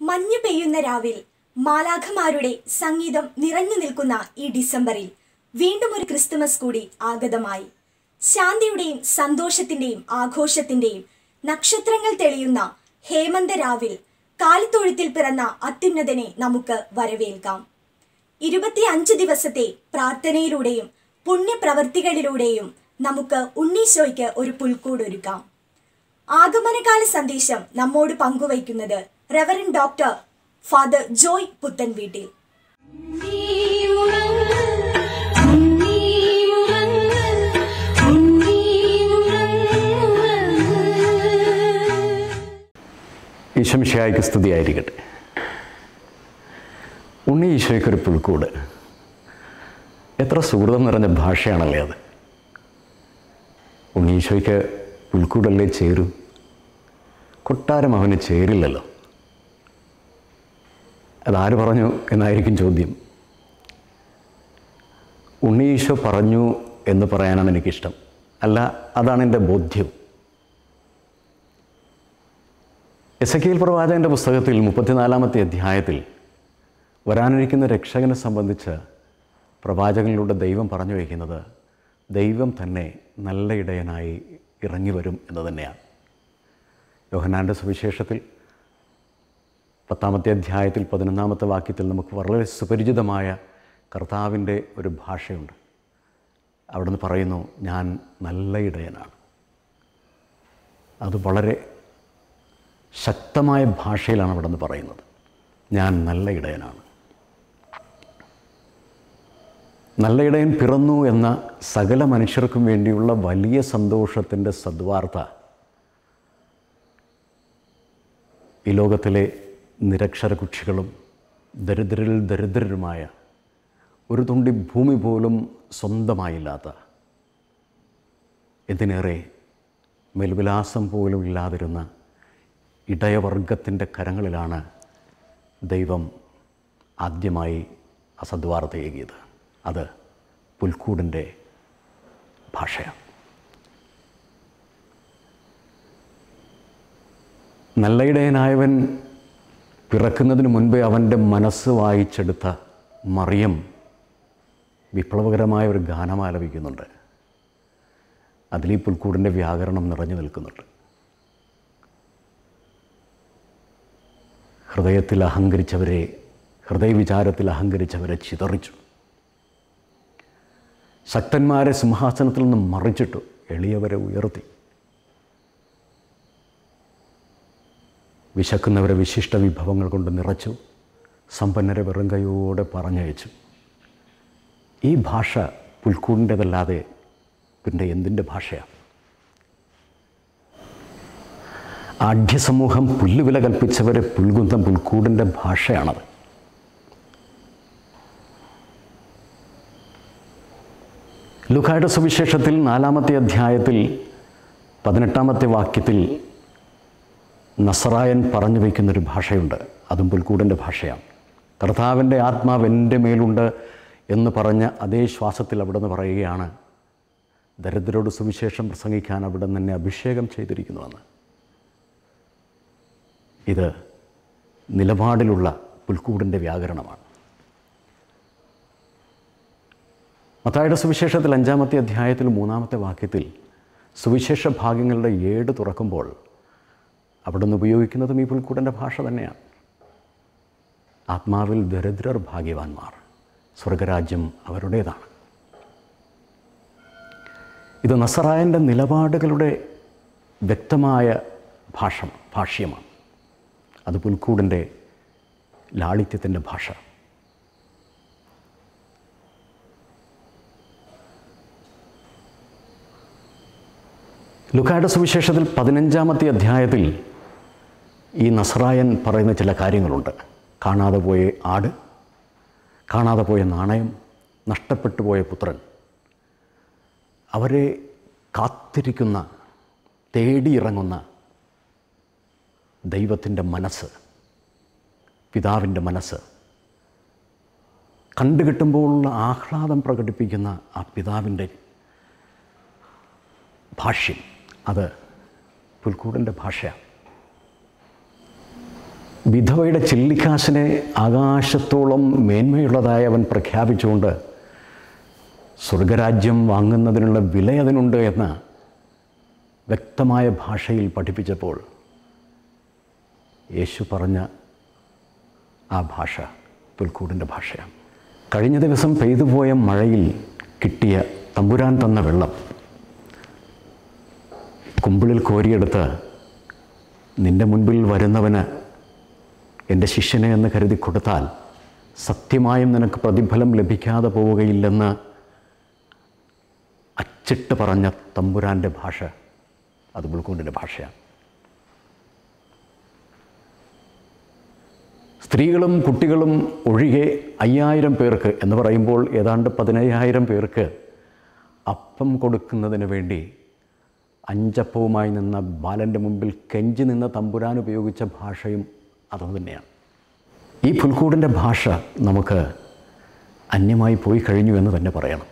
മഞ്ഞു പെയ്യുന്ന രാവിൽ മാലാഖമാരുടെ സംഗീതം നിറഞ്ഞു നിൽക്കുന്ന ഈ ഡിസംബറിൽ വീണ്ടും ഒരു ക്രിസ്തുമസ് കൂടി ആഗതമായി ശാന്തിയുടെയും സന്തോഷത്തിന്റെയും ആഘോഷത്തിന്റെയും നക്ഷത്രങ്ങൾ തെളിയുന്ന ഹേമന്ത രാവിൽ കാലിത്തൊഴുത്തിൽ പിറന്ന അത്യുന്നതനെ നമുക്ക് വരവേൽക്കാം ഇരുപത്തിയഞ്ച് ദിവസത്തെ പ്രാർത്ഥനയിലൂടെയും പുണ്യപ്രവർത്തികളിലൂടെയും നമുക്ക് ഉണ്ണീശോയ്ക്ക് ഒരു പുൽക്കൂടൊരുക്കാം ആഗമനകാല സന്ദേശം നമ്മോട് പങ്കുവയ്ക്കുന്നത് റെവറൻ ഡോക്ടർ ഫാദർ ജോയ് പുത്തൻ വീട്ടിൽ ഉണ്ണി ഉറങ്ങ് ഉണ്ണി ഉറങ്ങ് ഉണ്ണി ഉറങ്ങ് ഈശംശയായിക്ക് സ്തുതിയായിരിക്കട്ടെ ഉണ്ണി ഈശോയ്ക്കൊരു പുൽക്കൂട് എത്ര സുഹൃതം നിറഞ്ഞ ഭാഷയാണല്ലേ അത് ഉണ്ണി ഈശോയ്ക്ക് പുൽക്കൂടല്ലേ ചേരൂ കൊട്ടാരം അവന് ചേരില്ലല്ലോ അതാര് പറഞ്ഞു എന്നായിരിക്കും ചോദ്യം ഉണ്ണി ഈശോ പറഞ്ഞു എന്ന് പറയാനാണ് എനിക്കിഷ്ടം അല്ല അതാണ് എൻ്റെ ബോധ്യം എസ് എ പ്രവാചകൻ്റെ പുസ്തകത്തിൽ മുപ്പത്തിനാലാമത്തെ അധ്യായത്തിൽ വരാനിരിക്കുന്ന രക്ഷകനെ സംബന്ധിച്ച് പ്രവാചകനിലൂടെ ദൈവം പറഞ്ഞു വയ്ക്കുന്നത് ദൈവം തന്നെ നല്ല ഇടയനായി ഇറങ്ങി വരും എന്ന് തന്നെയാണ് യോഹനാൻ്റെ സുവിശേഷത്തിൽ പത്താമത്തെ അധ്യായത്തിൽ പതിനൊന്നാമത്തെ വാക്യത്തിൽ നമുക്ക് വളരെ സുപരിചിതമായ കർത്താവിൻ്റെ ഒരു ഭാഷയുണ്ട് അവിടുന്ന് പറയുന്നു ഞാൻ നല്ല ഇടയനാണ് അത് വളരെ ശക്തമായ ഭാഷയിലാണ് അവിടെ നിന്ന് പറയുന്നത് ഞാൻ നല്ല ഇടയനാണ് നല്ല ഇടയൻ പിറന്നു എന്ന സകല മനുഷ്യർക്കും വേണ്ടിയുള്ള വലിയ സന്തോഷത്തിൻ്റെ സദ്വാർത്ത ഈ ലോകത്തിലെ നിരക്ഷര കുക്ഷികളും ദരിദ്രരിൽ ദരിദ്രരുമായ ഒരു തുണ്ടി ഭൂമി പോലും സ്വന്തമായില്ലാത്ത എന്തിനേറെ മേൽവിലാസം പോലും ഇല്ലാതിരുന്ന ഇടയവർഗത്തിൻ്റെ കരങ്ങളിലാണ് ദൈവം ആദ്യമായി അസദ്വാർത്തയേകിയത് അത് പുൽക്കൂടിൻ്റെ ഭാഷയാണ് നല്ല ഇടയനായവൻ പിറക്കുന്നതിന് മുൻപേ അവൻ്റെ മനസ്സ് വായിച്ചെടുത്ത മറിയം വിപ്ലവകരമായ ഒരു ഗാനം ആലപിക്കുന്നുണ്ട് അതിൽ ഈ പുൽക്കൂടിൻ്റെ വ്യാകരണം നിറഞ്ഞു നിൽക്കുന്നുണ്ട് ഹൃദയത്തിൽ അഹങ്കരിച്ചവരെ ഹൃദയവിചാരത്തിൽ അഹങ്കരിച്ചവരെ ചിതറിച്ചു ശക്തന്മാരെ സിംഹാസനത്തിൽ നിന്ന് മറിച്ചിട്ടു എളിയവരെ ഉയർത്തി വിശക്കുന്നവരെ വിശിഷ്ട വിഭവങ്ങൾ കൊണ്ട് നിറച്ചു സമ്പന്നരെ വെറും കൈയോടെ പറഞ്ഞയച്ചു ഈ ഭാഷ പുൽക്കൂടിൻ്റെതല്ലാതെ പിന്നെ എന്തിൻ്റെ ഭാഷയാണ് ആഢ്യസമൂഹം പുല്ലുവില കൽപ്പിച്ചവരെ പുൽകുന്ന പുൽക്കൂടിൻ്റെ ഭാഷയാണത് ലുഖായുടെ സുവിശേഷത്തിൽ നാലാമത്തെ അധ്യായത്തിൽ പതിനെട്ടാമത്തെ വാക്യത്തിൽ നസറായൻ പറഞ്ഞു വയ്ക്കുന്നൊരു ഭാഷയുണ്ട് അതും പുൽക്കൂടിൻ്റെ ഭാഷയാണ് കർത്താവിൻ്റെ ആത്മാവ് എൻ്റെ മേലുണ്ട് എന്ന് പറഞ്ഞ അതേ ശ്വാസത്തിൽ അവിടെ നിന്ന് പറയുകയാണ് ദരിദ്രരോട് സുവിശേഷം പ്രസംഗിക്കാൻ അവിടെ നിന്ന് എന്നെ അഭിഷേകം ചെയ്തിരിക്കുന്നുവെന്ന് ഇത് നിലപാടിലുള്ള പുൽക്കൂടിൻ്റെ വ്യാകരണമാണ് മത്തായുടെ സുവിശേഷത്തിൽ അഞ്ചാമത്തെ അധ്യായത്തിൽ മൂന്നാമത്തെ വാക്യത്തിൽ സുവിശേഷ ഭാഗ്യങ്ങളുടെ ഏട് തുറക്കുമ്പോൾ അവിടുന്ന് ഉപയോഗിക്കുന്നതും ഈ പുൽക്കൂടിൻ്റെ ഭാഷ തന്നെയാണ് ആത്മാവിൽ ദരിദ്രർ ഭാഗ്യവാന്മാർ സ്വർഗരാജ്യം അവരുടേതാണ് ഇത് നസറായൻ്റെ നിലപാടുകളുടെ വ്യക്തമായ ഭാഷ ഭാഷ്യമാണ് അത് പുൽക്കൂടിൻ്റെ ലാളിത്യത്തിൻ്റെ ഭാഷ ലുക്കായുടെ സുവിശേഷത്തിൽ പതിനഞ്ചാമത്തെ അധ്യായത്തിൽ ഈ നസറായൻ പറയുന്ന ചില കാര്യങ്ങളുണ്ട് കാണാതെ പോയ ആട് കാണാതെ പോയ നാണയം നഷ്ടപ്പെട്ടു പോയ പുത്രൻ അവരെ കാത്തിരിക്കുന്ന തേടിയിറങ്ങുന്ന ദൈവത്തിൻ്റെ മനസ്സ് പിതാവിൻ്റെ മനസ്സ് കണ്ടുകിട്ടുമ്പോഴുള്ള ആഹ്ലാദം പ്രകടിപ്പിക്കുന്ന ആ പിതാവിൻ്റെ ഭാഷ്യം അത് പുൽക്കൂടിൻ്റെ ഭാഷയാണ് വിധവയുടെ ചില്ലിക്കാശിനെ ആകാശത്തോളം മേന്മയുള്ളതായി അവൻ പ്രഖ്യാപിച്ചുകൊണ്ട് സ്വർഗരാജ്യം വാങ്ങുന്നതിനുള്ള വില അതിനുണ്ട് എന്ന് വ്യക്തമായ ഭാഷയിൽ പഠിപ്പിച്ചപ്പോൾ യേശു പറഞ്ഞ ആ ഭാഷ പുൽക്കൂടിൻ്റെ ഭാഷയാണ് കഴിഞ്ഞ ദിവസം പെയ്തുപോയ മഴയിൽ കിട്ടിയ തമ്പുരാൻ തന്ന വെള്ളം കുമ്പിളിൽ കോരിയെടുത്ത് നിൻ്റെ മുൻപിൽ വരുന്നവന് എൻ്റെ ശിഷ്യനെ എന്ന് കരുതി കൊടുത്താൽ സത്യമായും നിനക്ക് പ്രതിഫലം ലഭിക്കാതെ പോവുകയില്ലെന്ന് അച്ചിട്ട് പറഞ്ഞ തമ്പുരാൻ്റെ ഭാഷ അത് പുൽക്കൂടിൻ്റെ ഭാഷയാണ് സ്ത്രീകളും കുട്ടികളും ഒഴികെ അയ്യായിരം പേർക്ക് എന്ന് പറയുമ്പോൾ ഏതാണ്ട് പതിനയ്യായിരം പേർക്ക് അപ്പം കൊടുക്കുന്നതിന് വേണ്ടി അഞ്ചപ്പവുമായി നിന്ന ബാലൻ്റെ മുമ്പിൽ കെഞ്ചി നിന്ന തമ്പുരാൻ ഉപയോഗിച്ച ഭാഷയും അത് തന്നെയാണ് ഈ പുൽക്കൂടിൻ്റെ ഭാഷ നമുക്ക് അന്യമായി പോയി കഴിഞ്ഞു എന്ന് തന്നെ പറയണം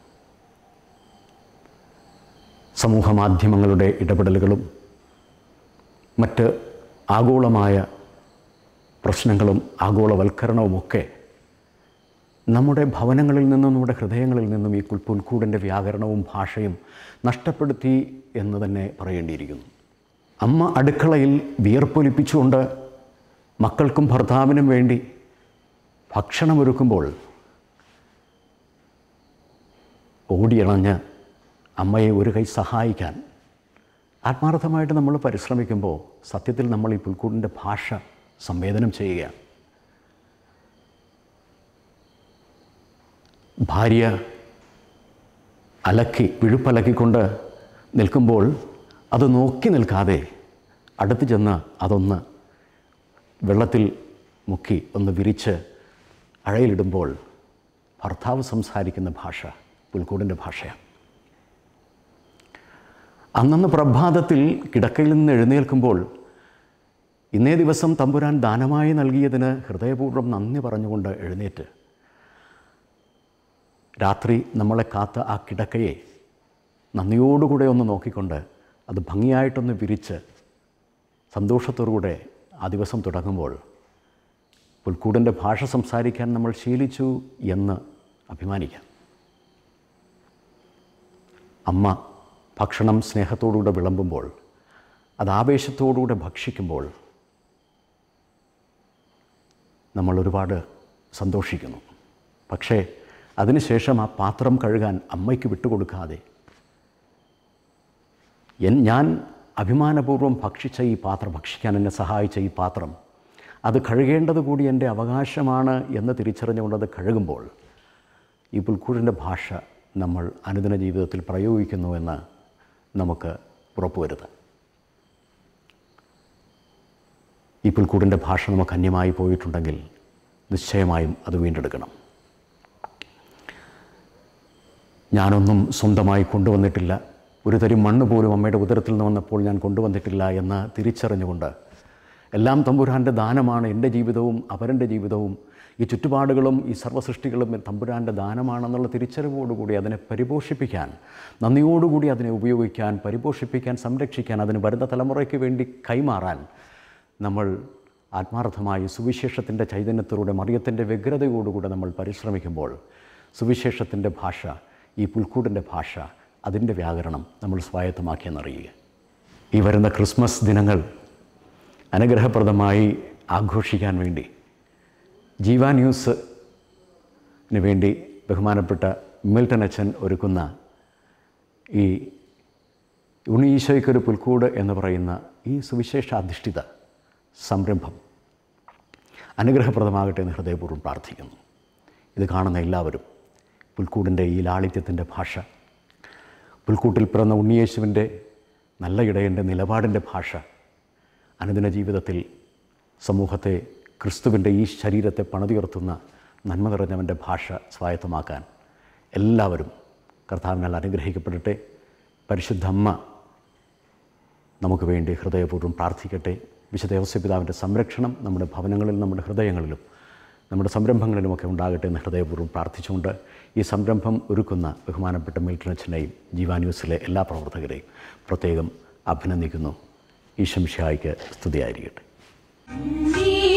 സമൂഹ മാധ്യമങ്ങളുടെ ഇടപെടലുകളും മറ്റ് ആഗോളമായ പ്രശ്നങ്ങളും ആഗോളവൽക്കരണവുമൊക്കെ നമ്മുടെ ഭവനങ്ങളിൽ നിന്നും നമ്മുടെ ഹൃദയങ്ങളിൽ നിന്നും ഈ പുൽ പുൽക്കൂടിൻ്റെ വ്യാകരണവും ഭാഷയും നഷ്ടപ്പെടുത്തി എന്ന് തന്നെ പറയേണ്ടിയിരിക്കുന്നു അമ്മ അടുക്കളയിൽ വിയർപ്പൊലിപ്പിച്ചുകൊണ്ട് മക്കൾക്കും ഭർത്താവിനും വേണ്ടി ഭക്ഷണമൊരുക്കുമ്പോൾ ഓടിയണഞ്ഞ് അമ്മയെ ഒരു കൈ സഹായിക്കാൻ ആത്മാർത്ഥമായിട്ട് നമ്മൾ പരിശ്രമിക്കുമ്പോൾ സത്യത്തിൽ നമ്മൾ ഈ പുൽക്കൂടിൻ്റെ ഭാഷ സംവേദനം ചെയ്യുകയാണ് ഭാര്യ അലക്കി വിഴുപ്പലക്കിക്കൊണ്ട് നിൽക്കുമ്പോൾ അത് നോക്കി നിൽക്കാതെ അടുത്ത് ചെന്ന് അതൊന്ന് വെള്ളത്തിൽ മുക്കി ഒന്ന് വിരിച്ച് അഴയിലിടുമ്പോൾ ഭർത്താവ് സംസാരിക്കുന്ന ഭാഷ പുൽക്കൂടിൻ്റെ ഭാഷയാണ് അന്നന്ന് പ്രഭാതത്തിൽ കിടക്കയിൽ നിന്ന് എഴുന്നേൽക്കുമ്പോൾ ഇന്നേ ദിവസം തമ്പുരാൻ ദാനമായി നൽകിയതിന് ഹൃദയപൂർവ്വം നന്ദി പറഞ്ഞുകൊണ്ട് എഴുന്നേറ്റ് രാത്രി നമ്മളെ കാത്ത ആ കിടക്കയെ നന്ദിയോടുകൂടെ ഒന്ന് നോക്കിക്കൊണ്ട് അത് ഭംഗിയായിട്ടൊന്ന് വിരിച്ച് സന്തോഷത്തോടുകൂടെ ആ ദിവസം തുടങ്ങുമ്പോൾ പുൽക്കൂടിൻ്റെ ഭാഷ സംസാരിക്കാൻ നമ്മൾ ശീലിച്ചു എന്ന് അഭിമാനിക്കാം അമ്മ ഭക്ഷണം സ്നേഹത്തോടുകൂടെ വിളമ്പുമ്പോൾ അത് ആവേശത്തോടുകൂടെ ഭക്ഷിക്കുമ്പോൾ നമ്മൾ ഒരുപാട് സന്തോഷിക്കുന്നു പക്ഷേ അതിനുശേഷം ആ പാത്രം കഴുകാൻ അമ്മയ്ക്ക് വിട്ടുകൊടുക്കാതെ എൻ ഞാൻ അഭിമാനപൂർവ്വം ഭക്ഷിച്ച ഈ പാത്രം ഭക്ഷിക്കാൻ എന്നെ സഹായിച്ച ഈ പാത്രം അത് കഴുകേണ്ടത് കൂടി എൻ്റെ അവകാശമാണ് എന്ന് തിരിച്ചറിഞ്ഞുകൊണ്ട് അത് കഴുകുമ്പോൾ ഈ പുൽക്കൂടിൻ്റെ ഭാഷ നമ്മൾ അനുദിന ജീവിതത്തിൽ പ്രയോഗിക്കുന്നുവെന്ന് നമുക്ക് ഉറപ്പുവരുത്താം ഈ പുൽക്കൂടിൻ്റെ ഭാഷ നമുക്ക് അന്യമായി പോയിട്ടുണ്ടെങ്കിൽ നിശ്ചയമായും അത് വീണ്ടെടുക്കണം ഞാനൊന്നും സ്വന്തമായി കൊണ്ടുവന്നിട്ടില്ല ഒരു തരി മണ്ണ് പോലും അമ്മയുടെ ഉദരത്തിൽ നിന്ന് വന്നപ്പോൾ ഞാൻ കൊണ്ടുവന്നിട്ടില്ല എന്ന് തിരിച്ചറിഞ്ഞുകൊണ്ട് എല്ലാം തമ്പുരാൻ്റെ ദാനമാണ് എൻ്റെ ജീവിതവും അവരൻ്റെ ജീവിതവും ഈ ചുറ്റുപാടുകളും ഈ സർവ്വസൃഷ്ടികളും തമ്പുരാൻ്റെ ദാനമാണെന്നുള്ള തിരിച്ചറിവോടുകൂടി അതിനെ പരിപോഷിപ്പിക്കാൻ നന്ദിയോടുകൂടി അതിനെ ഉപയോഗിക്കാൻ പരിപോഷിപ്പിക്കാൻ സംരക്ഷിക്കാൻ അതിന് വരുന്ന തലമുറയ്ക്ക് വേണ്ടി കൈമാറാൻ നമ്മൾ ആത്മാർത്ഥമായി സുവിശേഷത്തിൻ്റെ ചൈതന്യത്തിലൂടെ മറിയത്തിൻ്റെ വ്യഗ്രതയോടുകൂടെ നമ്മൾ പരിശ്രമിക്കുമ്പോൾ സുവിശേഷത്തിൻ്റെ ഭാഷ ഈ പുൽക്കൂടിൻ്റെ ഭാഷ അതിൻ്റെ വ്യാകരണം നമ്മൾ സ്വായത്തമാക്കിയെന്നറിയുക ഈ വരുന്ന ക്രിസ്മസ് ദിനങ്ങൾ അനുഗ്രഹപ്രദമായി ആഘോഷിക്കാൻ വേണ്ടി ജീവ ന്യൂസിന് വേണ്ടി ബഹുമാനപ്പെട്ട മിൽട്ടൺ അച്ഛൻ ഒരുക്കുന്ന ഈ ഉണ്ണീശോയ്ക്കൊരു പുൽക്കൂട് എന്ന് പറയുന്ന ഈ സുവിശേഷാധിഷ്ഠിത സംരംഭം അനുഗ്രഹപ്രദമാകട്ടെ എന്ന് ഹൃദയപൂർവ്വം പ്രാർത്ഥിക്കുന്നു ഇത് കാണുന്ന എല്ലാവരും പുൽക്കൂടിൻ്റെ ഈ ലാളിത്യത്തിൻ്റെ ഭാഷ പുൽക്കൂട്ടിൽ പിറന്ന ഉണ്ണിയേശുവിൻ്റെ നല്ല ഇടയൻ്റെ നിലപാടിൻ്റെ ഭാഷ അനുദിന ജീവിതത്തിൽ സമൂഹത്തെ ക്രിസ്തുവിൻ്റെ ഈ ശരീരത്തെ പണിതുയർത്തുന്ന നന്മ നിറഞ്ഞവൻ്റെ ഭാഷ സ്വായത്തമാക്കാൻ എല്ലാവരും കർത്താവിനാൽ അനുഗ്രഹിക്കപ്പെടട്ടെ പരിശുദ്ധ അമ്മ നമുക്ക് വേണ്ടി ഹൃദയപൂർവ്വം പ്രാർത്ഥിക്കട്ടെ വിശുദ്ധ ദേവസ്വപിതാവിൻ്റെ സംരക്ഷണം നമ്മുടെ ഭവനങ്ങളിലും നമ്മുടെ ഹൃദയങ്ങളിലും നമ്മുടെ സംരംഭങ്ങളിലുമൊക്കെ ഉണ്ടാകട്ടെ എന്ന് ഹൃദയപൂർവ്വം പ്രാർത്ഥിച്ചുകൊണ്ട് ഈ സംരംഭം ഒരുക്കുന്ന ബഹുമാനപ്പെട്ട മിൽട്ടനച്ചനെയും ജീവാ ന്യൂസിലെ എല്ലാ പ്രവർത്തകരെയും പ്രത്യേകം അഭിനന്ദിക്കുന്നു ഈശംഷായിക്ക് സ്തുതിയായിരിക്കട്ടെ നീ